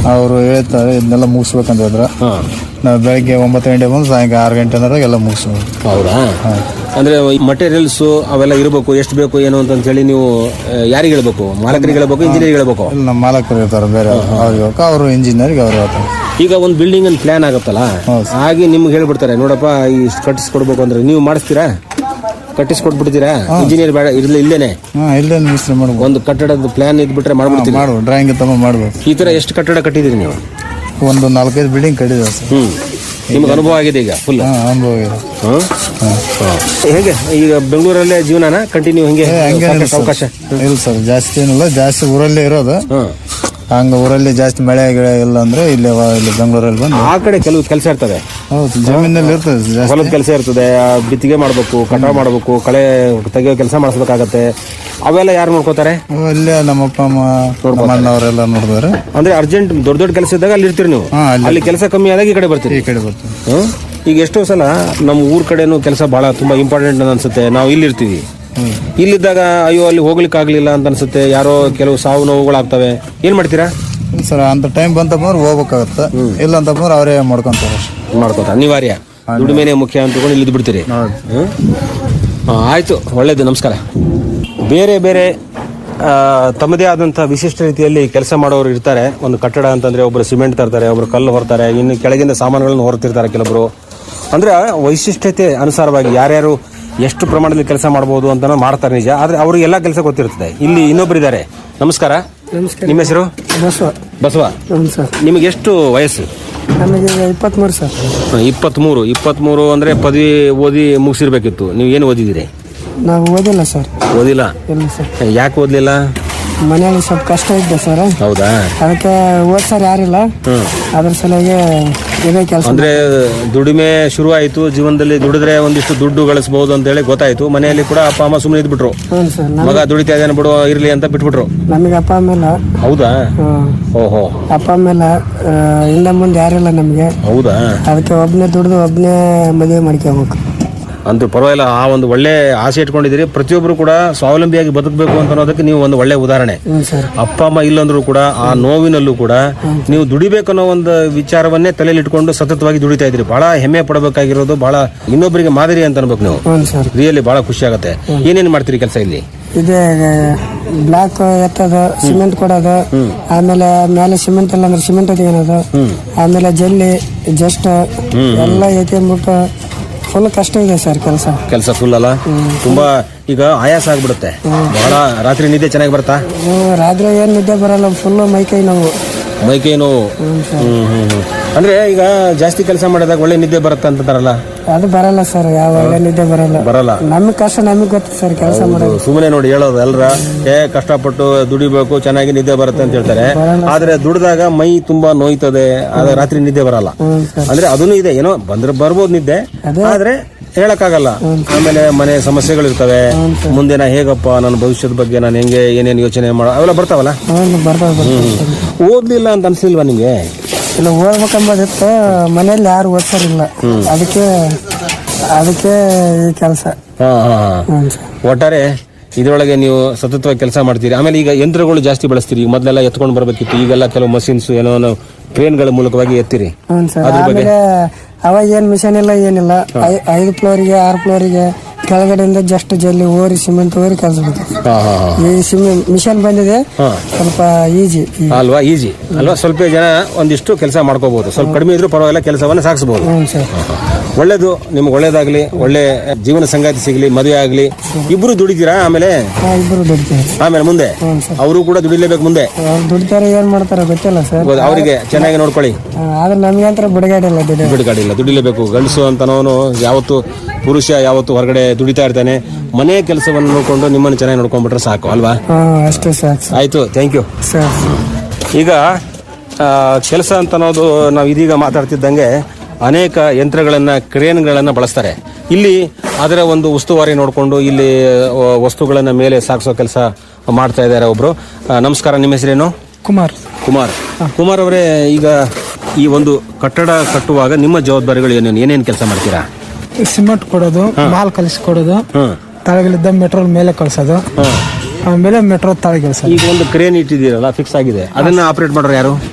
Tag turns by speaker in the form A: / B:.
A: ಅವರು ಹೇಳ್ತಾರೆ ಇದನ್ನೆಲ್ಲ ಮುಗಿಸ್ಬೇಕಂತ ಹೇಳಿದ್ರು ನಾವು ಬೆಳಗ್ಗೆ ಒಂಬತ್ತು ಗಂಟೆ ಬಂದು ಸಾಯಂಕಾಲ ಆರು ಗಂಟೆ ಅಂದ್ರೆ ಎಲ್ಲ ಮುಗಿಸ್ಬೋದು
B: ಹೌದಾ ಅಂದ್ರೆ ಮಟೀರಿಯಲ್ಸ್ ಅವೆಲ್ಲ ಇರಬೇಕು ಎಷ್ಟು ಬೇಕು ಏನು ಅಂತ ಹೇಳಿ ನೀವು ಆ, ಯಾರಿಗೆ ಹೇಳ್ಬೇಕು ಮಾಲಕರಿಗೆ ಹೇಳ್ಬೇಕು ಇಂಜಿನಿಯರ್ ಹೇಳ್ಬೇಕು
A: ಇಲ್ಲಿ ನಮ್ಮ ಮಾಲಕರು ಇರ್ತಾರೆ ಬೇರೆ ಅವ್ರಿಗೆ ಹೋಗಕ್ಕೆ ಅವರು ಇಂಜಿನಿಯರ್ಗೆ ಅವ್ರು ಹೇಳ್ತಾರೆ
B: ಈಗ ಒಂದು ಬಿಲ್ಡಿಂಗ್ ಅಲ್ಲಿ ಪ್ಲಾನ್ ಆಗುತ್ತಲ್ಲ ಹಾಗೆ ನಿಮ್ಗೆ ಹೇಳ್ಬಿಡ್ತಾರೆ ನೋಡಪ್ಪ ಇಷ್ಟು ಕಟ್ಟಿಸ್ಕೊಡ್ಬೇಕು ಅಂದ್ರೆ ನೀವು ಮಾಡಿಸ್ತೀರಾ ಕಟ್ಟಿಸ್ಕೊಟ್ಬಿಡ್ತೀರಾ ಇಂಜಿನಿಯರ್ ಬೇಡ ಇರ್ಲಿ ಇಲ್ಲೇನೆ
A: ಹಾಂ ಇಲ್ಲೇ ಮಿಸ್ತ್ರಿ ಮಾಡ್ಬೋದು
B: ಒಂದು ಕಟ್ಟಡದ ಪ್ಲಾನ್ ಇದ್ಬಿಟ್ರೆ ಮಾಡ್ಬಿಡ್ತೀರಿ
A: ಮಾಡ್ಬೋದು ಡ್ರಾಯಿಂಗ್ ತಗೊಂಡು ಮಾಡ್ಬೋದು
B: ಈ ತರ ಎಷ್ಟು ಕಟ್ಟಡ ಕಟ್ಟಿದಿರಿ ನೀವು
A: ಒಂದು ನಾಲ್ಕೈದು ಬಿಲ್ಡಿಂಗ್ ಕಟ್ಟಿದೆ ಸರ್
B: ಹ್ಮ್ ನಿಮ್ಗೆ ಅನುಭವ ಆಗಿದೆ ಈಗ ಫುಲ್
A: ಹಾಂ ಅನುಭವ ಇದೆ
B: ಹೇಗೆ ಈಗ ಬೆಂಗಳೂರಲ್ಲೇ ಜೀವನನ ಕಂಟಿನ್ಯೂ ಹಿಂಗೆ
A: ಹಂಗೇನಿಲ್ಲ
B: ಸಾಕಷ್ಟು
A: ಸರ್.
B: ಅವಕಾಶ
A: ಇಲ್ಲ ಸರ್ ಜಾಸ್ತಿ ಏನಿಲ್ಲ ಜಾಸ್ತಿ ಊರಲ್ಲೇ ಇರೋದು
B: ಹ್ಮ್
A: ಹಂಗ ಊರಲ್ಲಿ ಜಾಸ್ತಿ ಮಳೆ ಗಿಳೆ ಇಲ್ಲ ಅಂದ್ರೆ ಇಲ್ಲಿ ವ- ಇಲ್ಲಿ ಬೆಂಗಳೂರಲ್ಲಿ ಬಂದು
B: ಆ ಕಡೆ ಕೆಲವು ಕೆಲಸ ಇರ್ತವೆ
A: ಹೌದು ಜಮೀನಲ್ಲಿ ಇರ್ತದೆ ಜಾಸ್ತಿ
B: ಹೊಲದ ಕೆಲಸ ಇರ್ತದೆ ಆ ಬಿತ್ತಿಗೆ ಮಾಡಬೇಕು ಕಟಾವ್ ಮಾಡಬೇಕು ಕಳೆ ತೆಗೆಯೋ ಕೆಲಸ ಮಾಡಿಸ್ಬೇಕಾಗತ್ತೆ ಅವೆಲ್ಲ ಯಾರು ನೋಡ್ಕೋತಾರೆ
A: ಅವು ಇಲ್ಲೇ ನಮ್ಮ ಅಪ್ಪ ಅಮ್ಮ ನಮ್ಮ ಅಣ್ಣವರೆಲ್ಲ ನೋಡಿದಾರೆ
B: ಅಂದ್ರೆ ಅರ್ಜೆಂಟ್ ದೊಡ್ಡ ದೊಡ್ಡ ಕೆಲಸ ಇದ್ದಾಗ ಅಲ್ಲಿ ಇರ್ತೀರಿ ನೀವು
A: ಹಾ, ಅಲ್ಲಿ.
B: ಅಲ್ಲಿ ಕೆಲಸ ಕಮ್ಮಿ ಆದಾಗ ಈ ಕಡೆ ಬರ್ತೀರಿ
A: ಈ ಕಡೆ ಬರ್ತೀವಿ
B: ಹ್ಮ್? ಈಗ ಎಷ್ಟೋ ಸಲ ನಮ್ಮ ಊರ್ ಕಡೆನೂ ಕೆಲಸ ಬಹಳ ತುಂಬಾ ಇಂಪಾರ್ಟೆಂಟ್ ಅನ್ಸುತ್ತೆ ನಾವು ಇಲ್ಲಿರ್ತೀವಿ ಇಲ್ಲಿದ್ದಾಗ ಅಯ್ಯೋ ಅಲ್ಲಿ ಹೋಗ್ಲಿಕ್ಕೆ ಆಗ್ಲಿಲ್ಲ ಅಂತ ಅನ್ಸುತ್ತೆ ಯಾರೋ ಕೆಲವು ಸಾವು ನೋವುಗಳಾಗ್ತವೆ ಏನ್ ಮಾಡ್ತೀರಾ
A: ಸರ್ ಅಂತ ಟೈಮ್ ಬಂತಪ್ಪ ಅಂದ್ರೆ ಹೋಗ್ಬೇಕಾಗತ್ತೆ ಇಲ್ಲ ಅಂತಪ್ಪ ಅಂದ್ರೆ ಅವರೇ ಮಾಡ್ಕೊಂತಾರೆ ಅಷ್ಟೇ
B: ಮಾಡ್ಕೋತ ಅನಿವಾರ್ಯ ದುಡಿಮೆನೆ ಮುಖ್ಯ ಅಂತ ತಿಳ್ಕೊಂಡು ಇಲ್ಲಿ ಬಿಡ್ತೀರಿ
A: ಹೌದು
B: ಹ್ಮ್? ಆ, ಆಯ್ತು ಒಳ್ಳೇದು ನಮಸ್ಕಾರ ಬೇರೆ ಬೇರೆ ಆ, ತಮ್ಮದೇ ಆದಂಥ ವಿಶಿಷ್ಟ ರೀತಿಯಲ್ಲಿ ಕೆಲಸ ಮಾಡೋರು ಇರ್ತಾರೆ ಒಂದು ಕಟ್ಟಡ ಅಂತಂದ್ರೆ ಒಬ್ಬರು ಸಿಮೆಂಟ್ ತರ್ತಾರೆ ಒಬ್ರು ಕಲ್ಲು ಹೊರ್ತಾರೆ ಇನ್ನು ಕೆಳಗಿಂದ ಸಾಮಾನುಗಳನ್ನು ಹೊರ್ತಿರ್ತಾರೆ ಕೆಲವರು ಅಂದ್ರೆ ವೈಶಿಷ್ಟ್ಯತೆ ಅನುಸಾರವಾಗಿ ಯಾರ್ಯಾರು ಎಷ್ಟು ಪ್ರಮಾಣದಲ್ಲಿ ಕೆಲಸ ಮಾಡಬಹುದು ಅಂತ ಮಾಡ್ತಾರೆ ನಿಜ ಆದ್ರೆ ಅವ್ರಿಗೆ ಎಲ್ಲ ಕೆಲಸ ಗೊತ್ತಿರ್ತದೆ ಇಲ್ಲಿ ಇನ್ನೊಬ್ರು ಇದ್ದಾರೆ ನಮಸ್ಕಾರ ನಿಮ್ಮ ಹೆಸರು
C: ಬಸವ
B: ಬಸವ
C: ಹ್ಞೂ ಸರ್
B: ನಿಮಗೆ ಎಷ್ಟು ವಯಸ್ಸು
C: ನಮಗೆ ಇಪ್ಪತ್ತ್ಮೂರು ಸರ್
B: ಇಪ್ಪತ್ಮೂರು ಇಪ್ಪತ್ಮೂರು ಅಂದ್ರೆ ಪದವಿ ಓದಿ ಮುಗಿಸಿರ್ಬೇಕಿತ್ತು ನೀವು ಏನು ಓದಿದ್ದೀರಿ
C: ನಾವು ಓದಿಲ್ಲ ಸರ್
B: ಓದಿಲ್ಲ
C: ಇಲ್ಲ ಸರ್
B: ಯಾಕೆ ಓದ್ಲಿಲ್ಲ
C: ಮನೆಯಲ್ಲಿ ಸ್ವಲ್ಪ ಕಷ್ಟ ಇದ್ದೆ ಸರ್
B: ಹೌದಾ
C: ಅದಕ್ಕೆ ಓದ್ಸರ್ ಯಾರಿಲ್ಲ ಅದ್ರ ಸಲುವಾಗಿ ಇದೇ ಕೆಲಸ
B: ಅಂದ್ರೆ ದುಡಿಮೆ ಶುರು ಆಯ್ತು ಜೀವನದಲ್ಲಿ ದುಡಿದ್ರೆ ಒಂದಿಷ್ಟು ದುಡ್ಡು ಗಳಿಸಬಹುದು ಅಂತ ಹೇಳಿ ಗೊತ್ತಾಯ್ತು ಮನೆಯಲ್ಲಿ ಕೂಡ ಅಪ್ಪ ಅಮ್ಮ ಸುಮ್ಮನೆ ಇದ್ಬಿಟ್ರು
C: ಹ್ಞೂ ಸರ್ ನಮ್
B: ಮಗ ದುಡಿತಾ ಇದ್ದಾನೆ ಬಿಡು ಇರ್ಲಿ ಅಂತ ಬಿಟ್ಬಿಟ್ರು
C: ನಮಗೆ ಅಪ್ಪ ಅಮ್ಮೆಲ್ಲ
B: ಹೌದಾ ಓಹೋ
C: ಅಪ್ಪ ಅಮ್ಮೆಲ್ಲ ಆ, ಹಿಂದೆ ಮುಂದೆ ಯಾರಿಲ್ಲ ನಮಗೆ
B: ಹೌದಾ
C: ಅದಕ್ಕೆ ಒಬ್ಬನೇ ದುಡ್ದು ಒಬ್ಬನೇ ಮದುವೆ ಮಾಡ್ಕೋಬೇಕು
B: ಅಂತೂ ಪರವಾಗಿಲ್ಲ ಆ ಒಂದು ಒಳ್ಳೆ ಆಸೆ ಇಟ್ಕೊಂಡಿದ್ದೀರಿ ಪ್ರತಿಯೊಬ್ಬರು ಕೂಡ ಸ್ವಾವಲಂಬಿಯಾಗಿ ಬದುಕಬೇಕು ಅಂತ ಅನ್ನೋದಕ್ಕೆ ನೀವು ಒಂದು ಒಳ್ಳೆ ಉದಾಹರಣೆ
C: ಹ್ಞೂ ಸರ್
B: ಅಪ್ಪ ಅಮ್ಮ ಇಲ್ಲಂದ್ರೂ ಕೂಡ ಆ ನೋವಿನಲ್ಲೂ ಕೂಡ ನೀವು ದುಡಿಬೇಕು ಅನ್ನೋ ಒಂದು ವಿಚಾರವನ್ನೇ ತಲೆಯಲ್ಲಿ ಇಟ್ಕೊಂಡು ಸತತವಾಗಿ ದುಡಿತಾ ಇದ್ರಿ ಬಹಳ ಹೆಮ್ಮೆ ಪಡಬೇಕಾಗಿರೋದು ಬಹಳ ಇನ್ನೊಬ್ಬರಿಗೆ ಮಾದರಿ ಅಂತ ಅನ್ಬೇಕು ನೀವು
C: ಹ್ಞೂ ಸರ್
B: ರಿಯಲಿ ಬಹಳ ಖುಷಿ ಆಗುತ್ತೆ ಏನೇನ್ ಮಾಡ್ತೀರಿ ಕೆಲಸ ಇಲ್ಲಿ
C: ಇದೇ ಬ್ಲಾಕ್ ಎತ್ತೋದು ಸಿಮೆಂಟ್ ಕೊಡೋದು ಆಮೇಲೆ ಮೇಲೆ ಸಿಮೆಂಟ್ ಇಲ್ಲ ಅಂದ್ರೆ ಸಿಮೆಂಟ್ ತೆಗೆಯೋದು ಆಮೇಲೆ ಜಲ್ಲಿ ಜಸ್ಟ್ ಎಲ್ಲ ಎತ್ಕೊಂಡ್ಬಿಟ್ಟು ಫುಲ್ ಕಷ್ಟ ಇದೆ ಸರ್ ಕೆಲಸ
B: ಕೆಲಸ ಫುಲ್ ಅಲ್ಲ ತುಂಬಾ ಈಗ ಆಯಾಸ ಆಗ್ಬಿಡುತ್ತೆ ಬಹಳ ರಾತ್ರಿ ನಿದ್ದೆ ಚೆನ್ನಾಗಿ ಬರ್ತಾ
C: ರಾತ್ರಿ ಏನ್ ನಿದ್ದೆ ಬರಲ್ಲ ಫುಲ್ ಮೈಕೈ ನೋವು
B: ಮೈಕೈ ನೋವು ಹ್ಮ್ ಹ್ಮ್ ಹ್ಮ್ ಅಂದ್ರೆ ಈಗ ಜಾಸ್ತಿ ಕೆಲಸ ಮಾಡಿದಾಗ ಒಳ್ಳೆ ನಿದ್ದೆ ಬರುತ್ತೆ ಅಂತಾರಲ್ಲ
C: ಅದು ಬರಲ್ಲ ಸರ್ ಯಾವ ಒಳ್ಳೆ ನಿದ್ದೆ ಬರಲ್ಲ
B: ಬರಲ್ಲ
C: ನಮಗೆ ಕಷ್ಟ ನಮಗೆ ಗೊತ್ತು ಸರ್ ಕೆಲಸ ಮಾಡೋದು
B: ಸುಮ್ಮನೆ ನೋಡಿ ಹೇಳೋದು ಎಲ್ರ ಏ ಕಷ್ಟಪಟ್ಟು ದುಡಿಬೇಕು ಚೆನ್ನಾಗಿ ನಿದ್ದೆ ಬರುತ್ತೆ ಅಂತ ಹೇಳ್ತಾರೆ ಆದ್ರೆ ದುಡಿದಾಗ ಮೈ ತುಂಬಾ ನೋಯ್ತದೆ ಆದ್ರೆ ರಾತ್ರಿ ನಿದ್ದೆ ಬರಲ್ಲ
C: ಹ್ಮ್ ಸರ್
B: ಅಂದ್ರೆ ಅದನ್ನು ಇದೆ ಏನೋ ಬಂದ್ರೆ ಬರ್ಬೋದು ನಿದ್ದೆ ಆದ್ರೆ ಹೇಳಕ್ಕಾಗಲ್ಲ ಆಮೇಲೆ ಮನೆ ಸಮಸ್ಯೆಗಳು ಇರ್ತವೆ ಮುಂದೆ ನಾ ಹೇಗಪ್ಪ ನನ್ನ ಭವಿಷ್ಯದ ಬಗ್ಗೆ ನಾನು ಹೆಂಗೆ ಏನೇನು ಯೋಚನೆ ಮಾಡೋ ಅವೆಲ್ಲ ಬರ್ತಾವಲ್ಲ
C: ಹೌದು ಬರ್ತಾವ ಬರ್ತಾವ
B: ಓದ್ಲಿಲ್ಲ ಅಂತ ಅನ್ಸಿಲ್ವಾ ನಿಮ್ಗೆ
C: ಇಲ್ಲ ಓದ್ಬೇಕಂಬೋದಿತ್ತು ಮನೇಲಿ ಯಾರು ಓದ್ಸರಿಲ್ಲ ಅದಕ್ಕೆ ಅದಕ್ಕೆ ಈ ಕೆಲಸ
B: ಹಾ ಹಾ ಹಾ
C: ಹ್ಞೂ ಸರ್
B: ಒಟ್ಟಾರೆ ಇದರೊಳಗೆ ನೀವು ಸತತವಾಗಿ ಕೆಲಸ ಮಾಡ್ತೀರಿ ಆಮೇಲೆ ಈಗ ಯಂತ್ರಗಳು ಜಾಸ್ತಿ ಬಳಸ್ತೀರಿ ಈಗ ಮೊದಲೆಲ್ಲ ಎತ್ಕೊಂಡು ಬರ್ಬೇಕಿತ್ತು ಈಗೆಲ್ಲ ಕೆಲವು ಮಷಿನ್ಸ್ ಏನೋ ಕ್ರೇನ್ಗಳ ಮೂಲಕವಾಗಿ ಎತ್ತಿರಿ
C: ಹ್ಞೂ ಸರ್ ಆಮೇಲೆ ಅವಾಗ ಏನ್ ಮಿಷನ್ ಇಲ್ಲ ಏನಿಲ್ಲ ಐ- ಐದು ಫ್ಲೋರಿಗೆ ಆರು ಫ್ಲೋರಿಗೆ ಕೆಳಗಡೆಯಿಂದ ಜಸ್ಟ್ ಜಲ್ಲಿ ಓರಿ ಸಿಮೆಂಟ್ ಓರಿ ಕೆಲಸ
B: ಹಾ ಹಾ ಹಾ
C: ಈ ಸಿಮೆಂಟ್ ಮಿಷನ್ ಬಂದಿದೆ
B: ಹಾ.
C: ಸ್ವಲ್ಪ ಈಜಿ
B: ಅಲ್ವಾ ಈಜಿ ಅಲ್ವಾ ಸ್ವಲ್ಪ ಜನ ಒಂದಿಷ್ಟು ಕೆಲಸ ಮಾಡ್ಕೋಬಹುದು ಸ್ವಲ್ಪ ಕಡಿಮೆ ಇದ್ರೂ ಪರವಾಗಿಲ್ಲ ಕೆಲಸವನ್ನ ಸಾಗಿಸಬಹುದು
C: ಹ್ಞೂ ಸರ್
B: ಒಳ್ಳೇದು ನಿಮ್ಗೆ ಒಳ್ಳೇದಾಗ್ಲಿ ಒಳ್ಳೆ ಜೀವನ ಸಂಗಾತಿ ಸಿಗ್ಲಿ ಮದುವೆ ಆಗ್ಲಿ ಇಬ್ರು ದುಡಿತೀರಾ ಆಮೇಲೆ
C: ಹಾ, ಇಬ್ರು ದುಡಿತೀವಿ
B: ಆಮೇಲೆ ಮುಂದೆ ಅವರು ಕೂಡ ದುಡಿಲೇಬೇಕು ಮುಂದೆ
C: ಅವ್ರು ದುಡಿತಾರೆ ಏನ್ ಮಾಡ್ತಾರೆ ಗೊತ್ತಿಲ್ಲ ಸರ್
B: ಅವರಿಗೆ ಚೆನ್ನಾಗಿ ನೋಡ್ಕೊಳ್ಳಿ
C: ಆ, ಆದ್ರೆ ನಮ್ಗೆ ಅಂತ ಬಿಡುಗಡೆ ದುಡಿಯೋ
B: ಬಿಡುಗಡಿಲ್ಲ ದುಡಿಲೇಬೇಕು ಗಂಡಸು ಅಂತನವನು ಯಾವತ್ತು ಪುರುಷ ಯಾವತ್ತು ಹೊರಗಡೆ ದುಡಿತಾ ಇರ್ತಾನೆ ಮನೆ ಕೆಲಸವನ್ನು ನೋಡ್ಕೊಂಡು ನಿಮ್ಮನ್ನು ಚೆನ್ನಾಗಿ ನೋಡ್ಕೊಂಡ್ಬಿಟ್ರೆ ಸಾಕು ಅಲ್ವಾ
C: ಹಾ ಅಷ್ಟೇ ಸಾಕು ಸರ್
B: ಆಯ್ತು ಥ್ಯಾಂಕ್ ಯು
C: ಸರ್
B: ಈಗ ಕೆಲಸ ಅಂತ ಅನ್ನೋದು ನಾವು ಇದೀಗ ಮಾತಾಡ್ತಿದ್ದಂಗೆ ಅನೇಕ ಯಂತ್ರಗಳನ್ನ ಕ್ರೇನ್ಗಳನ್ನ ಬಳಸ್ತಾರೆ ಇಲ್ಲಿ ಅದರ ಒಂದು ಉಸ್ತುವಾರಿ ನೋಡಿಕೊಂಡು ಇಲ್ಲಿ ಆ, ವಸ್ತುಗಳನ್ನ ಮೇಲೆ ಸಾಗಿಸೋ ಕೆಲಸ ಮಾಡ್ತಾ ಇದ್ದಾರೆ ಒಬ್ರು ಆ, ನಮಸ್ಕಾರ ನಿಮ್ಮ ಹೆಸರೇನು
C: ಕುಮಾರ್
B: ಕುಮಾರ್ ಕುಮಾರ್ ಅವರೇ ಈಗ ಈ ಒಂದು ಕಟ್ಟಡ ಕಟ್ಟುವಾಗ ನಿಮ್ಮ ಜವಾಬ್ದಾರಿಗಳು ಏನೇನು ಏನೇನು ಕೆಲಸ ಮಾಡ್ತೀರಾ
C: ಸಿಮೆಂಟ್ ಕೊಡೋದು ಮಾಲ್ ಕಲಿಸ್ಕೊಡೋದು
B: ಹ್ಮ್
C: ತಳಗಿಲಿದ್ದ ಮೆಟ್ರೋಲ್ ಮೇಲೆ ಕಳ್ಸೋದು ಆಮೇಲೆ ಮೆಟ್ರೋ ತಳಗಿಳಿಸೋದು
B: ಈಗ ಒಂದು ಕ್ರೇನ್ ಇಟ್ಟಿದ್ದೀರಲ್ಲ ಫಿಕ್ಸ್ ಆಗಿದೆ ಅದನ್ನ ಆಪರೇಟ್ ಮಾಡೋರು ಯಾರು